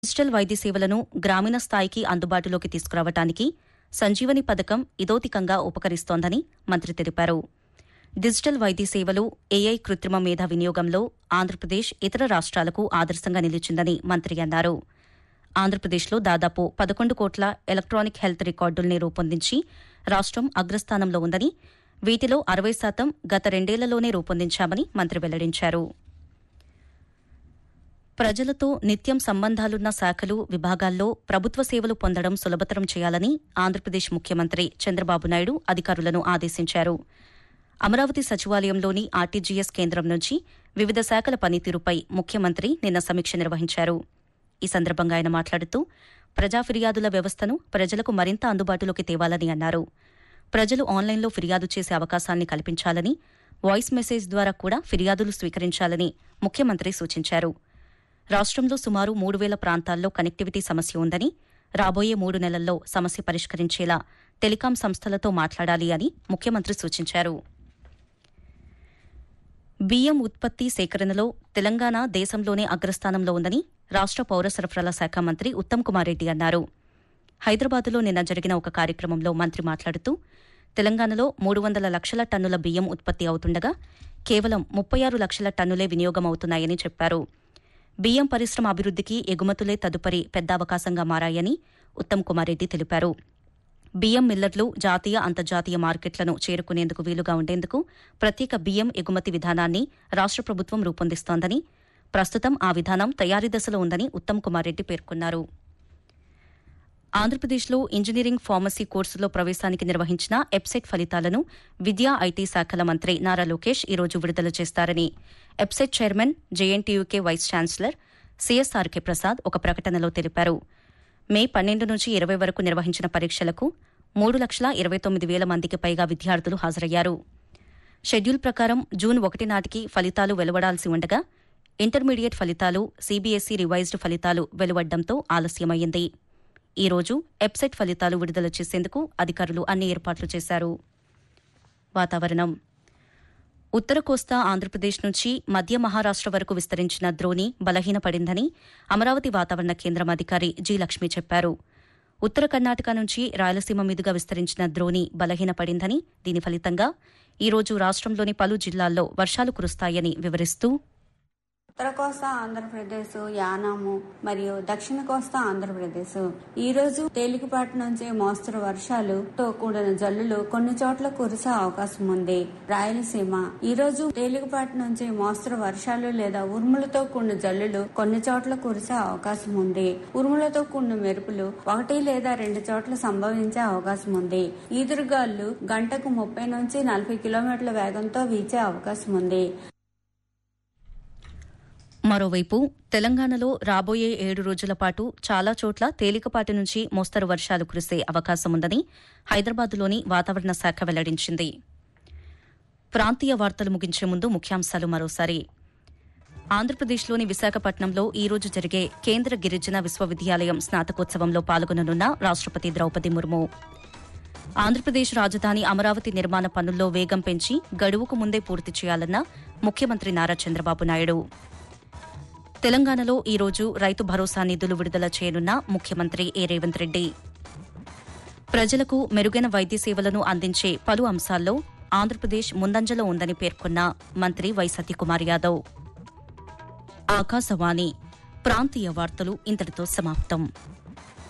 digital వైద్య సేవలను గ్రామీణ స్థాయికి అందుబాటులోకి తీసుకురావటానికి సంజీవని పథకం ఇదోతికంగా ఉపకరిస్తోందని మంత్రి తెలిపారు డిజిటల్ వైద్య సేవలు ఏఐ కృత్రిమ మేధ వినియోగంలో ఆంధ్రప్రదేశ్ ఇతర రాష్ట్రాలకు ఆదర్శంగా నిలిచిందని మంత్రి అన్నారు ఆంధ్రప్రదేశ్లో దాదాపు పదకొండు కోట్ల ఎలక్ట్రానిక్ హెల్త్ రికార్డుల్ని రూపొందించి రాష్ట్రం అగ్రస్థానంలో ఉందని వీటిలో అరవై శాతం గత రెండేళ్లలోనే రూపొందించామని మంత్రి వెల్లడించారు ప్రజలతో నిత్యం సంబంధాలున్న శాఖలు విభాగాల్లో ప్రభుత్వ సేవలు పొందడం సులభతరం చేయాలని ఆంధ్రప్రదేశ్ ముఖ్యమంత్రి చంద్రబాబు నాయుడు అధికారులను ఆదేశించారు అమరావతి సచివాలయంలోని ఆర్టీజీఎస్ కేంద్రం నుంచి వివిధ శాఖల పనితీరుపై ముఖ్యమంత్రి నిన్న సమీక్ష నిర్వహించారు ఈ సందర్భంగా ఆయన మాట్లాడుతూ ప్రజా ఫిర్యాదుల వ్యవస్థను ప్రజలకు మరింత అందుబాటులోకి తేవాలని అన్నారు ప్రజలు ఆన్లైన్లో ఫిర్యాదు చేసే అవకాశాన్ని కల్పించాలని వాయిస్ మెసేజ్ ద్వారా కూడా ఫిర్యాదులు స్వీకరించాలని ముఖ్యమంత్రి సూచించారు రాష్ట్రంలో సుమారు మూడు వేల ప్రాంతాల్లో కనెక్టివిటీ సమస్య ఉందని రాబోయే మూడు నెలల్లో సమస్య పరిష్కరించేలా టెలికాం సంస్థలతో మాట్లాడాలి అని ముఖ్యమంత్రి సూచించారు బియ్యం ఉత్పత్తి సేకరణలో తెలంగాణ దేశంలోనే అగ్రస్థానంలో ఉందని రాష్ట్ర పౌర సరఫరాల శాఖ మంత్రి ఉత్తమ్ కుమార్ రెడ్డి అన్నారు హైదరాబాద్లో నిన్న జరిగిన ఒక కార్యక్రమంలో మంత్రి మాట్లాడుతూ తెలంగాణలో మూడు వందల లక్షల టన్నుల బియ్యం ఉత్పత్తి అవుతుండగా కేవలం ముప్పై ఆరు లక్షల టన్నులే వినియోగం అవుతున్నాయని చెప్పారు బియ్యం పరిశ్రమ అభివృద్దికి ఎగుమతులే తదుపరి పెద్ద అవకాశంగా మారాయని ఉత్తమ్ కుమార్ రెడ్డి తెలిపారు బియ్యం మిల్లర్లు జాతీయ అంతర్జాతీయ మార్కెట్లను చేరుకునేందుకు వీలుగా ఉండేందుకు ప్రత్యేక బియ్యం ఎగుమతి విధానాన్ని రాష్ట్ర ప్రభుత్వం రూపొందిస్తోందని ప్రస్తుతం ఆ విధానం తయారీ దశలో ఉందని ఉత్తమ్ కుమార్ రెడ్డి పేర్కొన్నారు ఆంధ్రప్రదేశ్లో ఇంజనీరింగ్ ఫార్మసీ కోర్సులో ప్రవేశానికి నిర్వహించిన ఎబ్సెట్ ఫలితాలను విద్యా ఐటీ శాఖల మంత్రి నారా లోకేష్ ఈ రోజు విడుదల చేస్తారని ఎబ్సెట్ chairman JNTUK vice chancellor CSRK Prasad ఒక ప్రకటనలో తెలిపారు మే పన్నెండు నుంచి ఇరవై వరకు నిర్వహించిన పరీక్షలకు మూడు లక్షల ఇరవై తొమ్మిది వేల మందికి పైగా విద్యార్థులు హాజరయ్యారు షెడ్యూల్ ప్రకారం జూన్ ఒకటి నాటికి ఫలితాలు వెలువడాల్సి ఉండగా ఇంటర్మీడియట్ ఫలితాలు సీబీఎస్ఈ రివైజ్డ్ ఫలితాలు వెలువడ్డంతో ఆలస్యమైంది ఈ రోజు ఎబ్సెట్ ఫలితాలు విడుదల చేసేందుకు అధికారులు అన్ని ఏర్పాట్లు చేశారు వాతావరణం ఉత్తర కోస్తా ఆంధ్రప్రదేశ్ నుంచి మధ్య మహారాష్ట్ర వరకు విస్తరించిన ద్రోణి బలహీనపడిందని అమరావతి వాతావరణ కేంద్రం అధికారి జి లక్ష్మి చెప్పారు ఉత్తర కర్ణాటక నుంచి రాయలసీమ మీదుగా విస్తరించిన ద్రోణి బలహీనపడిందని దీని ఫలితంగా ఈ రోజు రాష్ట్రంలోని పలు జిల్లాల్లో వర్షాలు కురుస్తాయని వివరిస్తూ ఉత్తర కోస్తా ఆంధ్రప్రదేశ్ యానాము మరియు దక్షిణ కోస్తా ఆంధ్రప్రదేశ్ ఈ రోజు తేలికపాటి నుంచి మోస్తరు వర్షాలుతో కూడిన జల్లులు కొన్ని చోట్ల కురిసే అవకాశం ఉంది రాయలసీమ ఈ రోజు తేలికపాటి నుంచి మోస్తరు వర్షాలు లేదా ఉరుములతో కూడిన జల్లులు కొన్ని చోట్ల కురిసే అవకాశం ఉంది ఉరుములతో కూడిన మెరుపులు ఒకటి లేదా రెండు చోట్ల సంభవించే అవకాశం ఉంది ఈదురుగాలు గంటకు ముప్పై నుంచి నలభై కిలోమీటర్ల వేగంతో వీచే అవకాశం ఉంది మరోవైపు తెలంగాణలో రాబోయే ఏడు రోజుల పాటు చాలా చోట్ల తేలికపాటి నుంచి మోస్తరు వర్షాలు కురిసే అవకాశం ఉందని హైదరాబాద్లోని వాతావరణ శాఖ వెల్లడించింది ప్రాంతీయ వార్తలు ముగించే ముందు ముఖ్యాంశాలు మరోసారి ఆంధ్రప్రదేశ్లోని విశాఖపట్నంలో ఈ రోజు జరిగే కేంద్ర గిరిజన విశ్వవిద్యాలయం స్నాతకోత్సవంలో పాల్గొననున్న రాష్టపతి ద్రౌపది ముర్ము ఆంధ్రప్రదేశ్ రాజధాని అమరావతి నిర్మాణ పనుల్లో వేగం పెంచి గడువుకు ముందే పూర్తి చేయాలన్న ముఖ్యమంత్రి నారా చంద్రబాబు నాయుడు తెలంగాణలో ఈ రోజు రైతు భరోసా నిధులు విడుదల చేయనున్న ముఖ్యమంత్రి ఏ రేవంత్ రెడ్డి ప్రజలకు మెరుగైన వైద్య సేవలను అందించే పలు అంశాల్లో ఆంధ్రప్రదేశ్ ముందంజలో ఉందని పేర్కొన్న మంత్రి వై సత్యకుమార్ యాదవ్ ఆకాశవాణి ప్రాంతీయ వార్తలు ఇంతటితో సమాప్తం